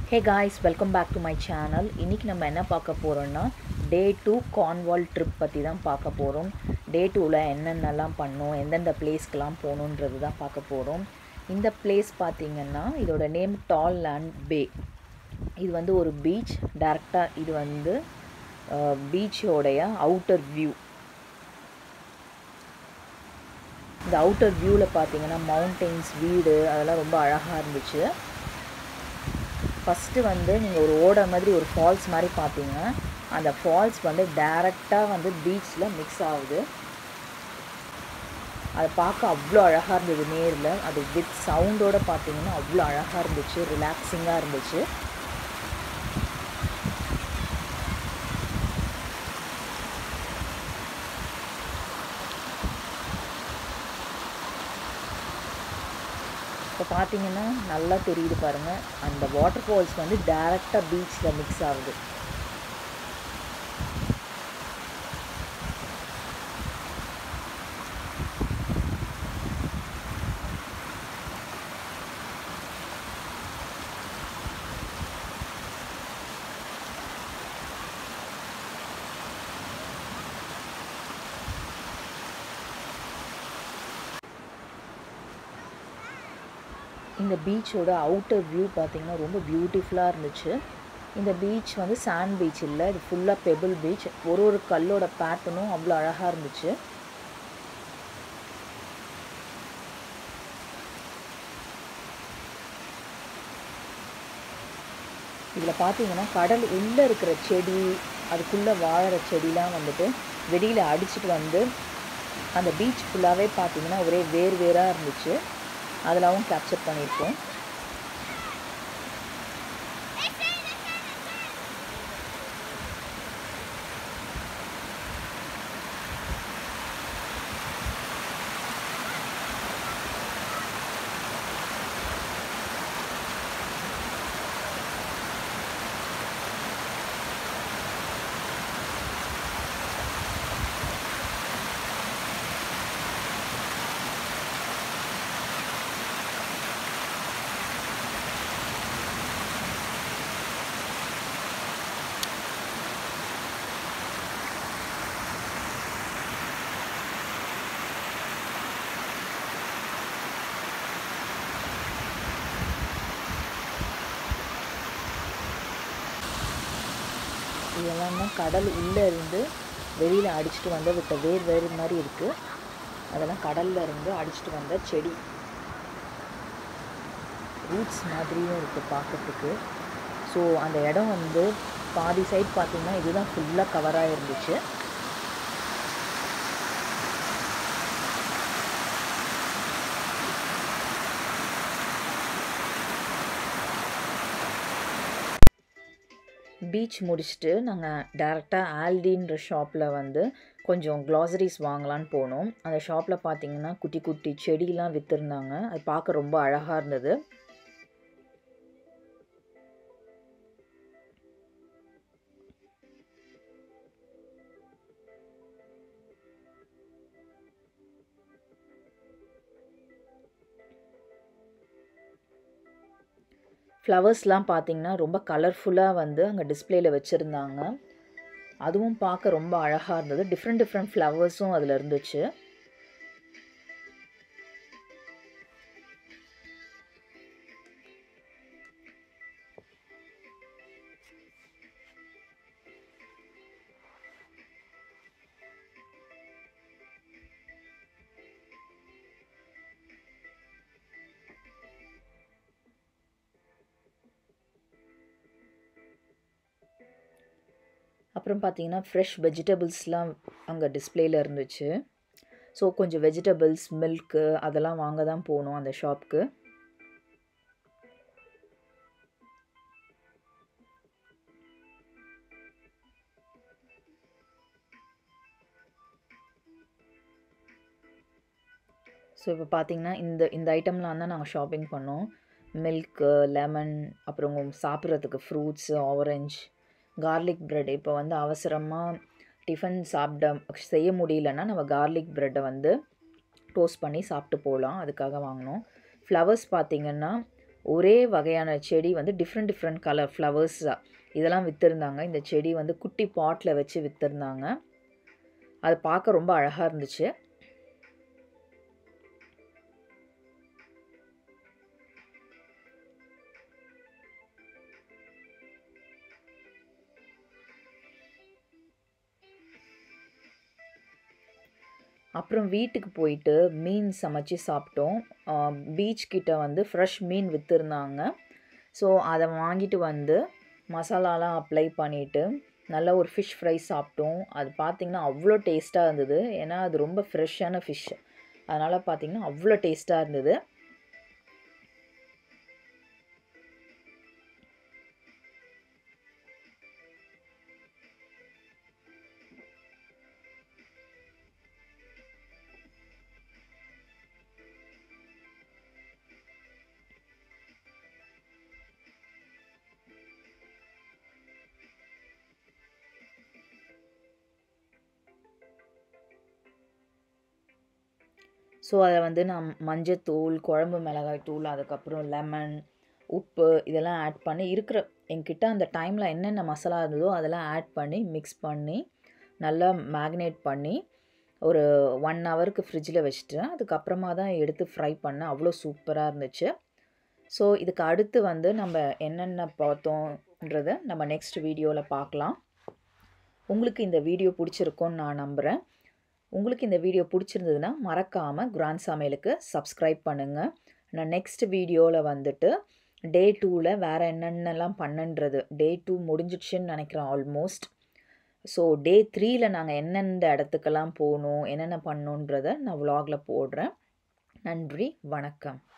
hey guys welcome back to my channel இன்றைக்கி நம்ம என்ன பார்க்க போகிறோம்னா டே டூ கான்வால் ட்ரிப் பற்றி தான் பார்க்க போகிறோம் டே டூவில் என்னென்னலாம் பண்ணோம் எந்தெந்த பிளேஸ்க்கெலாம் போகணுன்றது தான் பார்க்க போகிறோம் இந்த பிளேஸ் பார்த்திங்கன்னா இதோட நேம் டால் லேண்ட் பே இது வந்து ஒரு பீச் டேரெக்டாக இது வந்து பீச்சோடைய அவுட்டர் வியூ இந்த அவுட்டர் வியூவில் பார்த்தீங்கன்னா மவுண்டெயின்ஸ் வீடு அதெல்லாம் ரொம்ப அழகாக இருந்துச்சு ஃபஸ்ட்டு வந்து நீங்கள் ஒரு ஓட மாதிரி ஒரு ஃபால்ஸ் மாதிரி பார்த்தீங்க அந்த ஃபால்ஸ் வந்து டைரெக்டாக வந்து பீச்சில் மிக்ஸ் ஆகுது அதை பார்க்க அவ்வளோ அழகாக இருந்தது நேரில் அது வித் சவுண்டோடு பார்த்தீங்கன்னா அவ்வளோ அழகாக இருந்துச்சு ரிலாக்ஸிங்காக இருந்துச்சு இப்போ பார்த்தீங்கன்னா நல்லா தெரியுது பாருங்கள் அந்த வாட்டர் ஃபால்ஸ் வந்து டேரெக்டாக பீச்சில் மிக்ஸ் ஆகுது இந்த பீச்சோட அவுட்டர் வியூ பார்த்திங்கன்னா ரொம்ப பியூட்டிஃபுல்லாக இருந்துச்சு இந்த பீச் வந்து சாண்ட் பீச் இல்லை இது ஃபுல்லாக பெபிள் பீச் ஒரு ஒரு கல்லோட பேட்டர்னும் அவ்வளோ அழகாக இருந்துச்சு இதில் பார்த்தீங்கன்னா கடல் உள்ளே இருக்கிற செடி அதுக்குள்ளே வாழற செடிலாம் வந்துட்டு வெளியில் அடிச்சுட்டு வந்து அந்த பீச் ஃபுல்லாகவே பார்த்தீங்கன்னா ஒரே வேர் வேராக இருந்துச்சு அதெல்லாம் கேப்சர் பண்ணியிருக்கோம் இதெல்லாம் தான் கடல் உள்ளே இருந்து வெளியில் அடிச்சுட்டு வந்த விட்ட வேர் வேறு மாதிரி இருக்குது அதெல்லாம் கடலில் இருந்து அடிச்சுட்டு வந்த செடி ரூட்ஸ் மாதிரியும் இருக்குது பார்க்குறதுக்கு ஸோ அந்த இடம் வந்து பாதி சைட் பார்த்திங்கன்னா இதுதான் ஃபுல்லாக கவராக இருந்துச்சு பீச் முடிச்சுட்டு நாங்கள் டேரெக்டாக ஆல்டின்ற ஷாப்பில் வந்து கொஞ்சம் க்ளாசரிஸ் வாங்கலான்னு போனோம் அந்த ஷாப்பில் பார்த்தீங்கன்னா குட்டி குட்டி செடியெலாம் விற்றுருந்தாங்க அது பார்க்க ரொம்ப அழகாக இருந்தது ஃப்ளவர்ஸ்லாம் பார்த்திங்கன்னா ரொம்ப கலர்ஃபுல்லாக வந்து அங்கே டிஸ்பிளேயில் வச்சுருந்தாங்க அதுவும் பார்க்க ரொம்ப அழகாக இருந்தது டிஃப்ரெண்ட் டிஃப்ரெண்ட் ஃப்ளவர்ஸும் அதில் இருந்துச்சு அப்புறம் பார்த்தீங்கன்னா ஃப்ரெஷ் வெஜிடபிள்ஸ்லாம் அங்கே டிஸ்பிளேயில் இருந்துச்சு ஸோ கொஞ்சம் வெஜிடபிள்ஸ் மில்க்கு அதெல்லாம் வாங்க தான் போகணும் அந்த ஷாப்க்கு ஸோ இப்போ பார்த்தீங்கன்னா இந்த இந்த ஐட்டம்லாம் தான் நாங்கள் ஷாப்பிங் பண்ணோம் மில்க்கு லெமன் அப்புறம் சாப்பிட்றதுக்கு ஃப்ரூட்ஸு ஆரஞ்ச் கார்லிக் ப்ரெட் இப்போ வந்து அவசரமாக டிஃபன் சாப்பிட செய்ய முடியலன்னா நம்ம கார்லிக் ப்ரெட்டை வந்து டோஸ்ட் பண்ணி சாப்பிட்டு போகலாம் அதுக்காக வாங்கினோம் ஃப்ளவர்ஸ் பார்த்திங்கன்னா ஒரே வகையான செடி வந்து டிஃப்ரெண்ட் டிஃப்ரெண்ட் கலர் ஃப்ளவர்ஸ் இதெல்லாம் விற்றுருந்தாங்க இந்த செடி வந்து குட்டி பாட்டில் வச்சு விற்றுருந்தாங்க அது பார்க்க ரொம்ப அழகாக இருந்துச்சு அப்புறம் வீட்டுக்கு போயிட்டு மீன் சமைச்சு சாப்பிட்டோம் பீச் கிட்ட வந்து ஃப்ரெஷ் மீன் விற்றுருந்தாங்க ஸோ அதை வாங்கிட்டு வந்து மசாலாலாம் அப்ளை பண்ணிவிட்டு நல்ல ஒரு ஃபிஷ் ஃப்ரை சாப்பிட்டோம் அது பார்த்திங்கன்னா அவ்வளோ டேஸ்ட்டாக இருந்தது ஏன்னா அது ரொம்ப ஃப்ரெஷ்ஷான ஃபிஷ் அதனால் பார்த்திங்கன்னா அவ்வளோ டேஸ்ட்டாக இருந்தது ஸோ அதை வந்து நான் மஞ்சத்தூள் குழம்பு மிளகாய் தூள் அதுக்கப்புறம் லெமன் உப்பு இதெல்லாம் ஆட் பண்ணி இருக்கிற என்கிட்ட அந்த டைமில் என்னென்ன மசாலா இருந்ததோ அதெல்லாம் ஆட் பண்ணி மிக்ஸ் பண்ணி நல்லா மேக்னேட் பண்ணி ஒரு ஒன் ஹவருக்கு ஃப்ரிட்ஜில் வச்சுட்டேன் அதுக்கப்புறமா தான் எடுத்து ஃப்ரை பண்ணேன் அவ்வளோ சூப்பராக இருந்துச்சு ஸோ இதுக்கு அடுத்து வந்து நம்ம என்னென்ன பார்த்தோன்றதை நம்ம நெக்ஸ்ட் வீடியோவில் பார்க்கலாம் உங்களுக்கு இந்த வீடியோ பிடிச்சிருக்கோன்னு நான் நம்புகிறேன் உங்களுக்கு இந்த வீடியோ பிடிச்சிருந்ததுன்னா மறக்காமல் குரான் சமையலுக்கு சப்ஸ்கிரைப் பண்ணுங்கள் நான் நெக்ஸ்ட் வீடியோவில் வந்துட்டு டே டூவில் வேறு என்னென்னலாம் பண்ணன்றது டே டூ முடிஞ்சிடுச்சுன்னு நினைக்கிறேன் ஆல்மோஸ்ட் ஸோ டே த்ரீயில் நாங்கள் எந்தெந்த இடத்துக்கெல்லாம் போகணும் என்னென்ன பண்ணணுன்றதை நான் vlogல போடுறேன் நன்றி வணக்கம்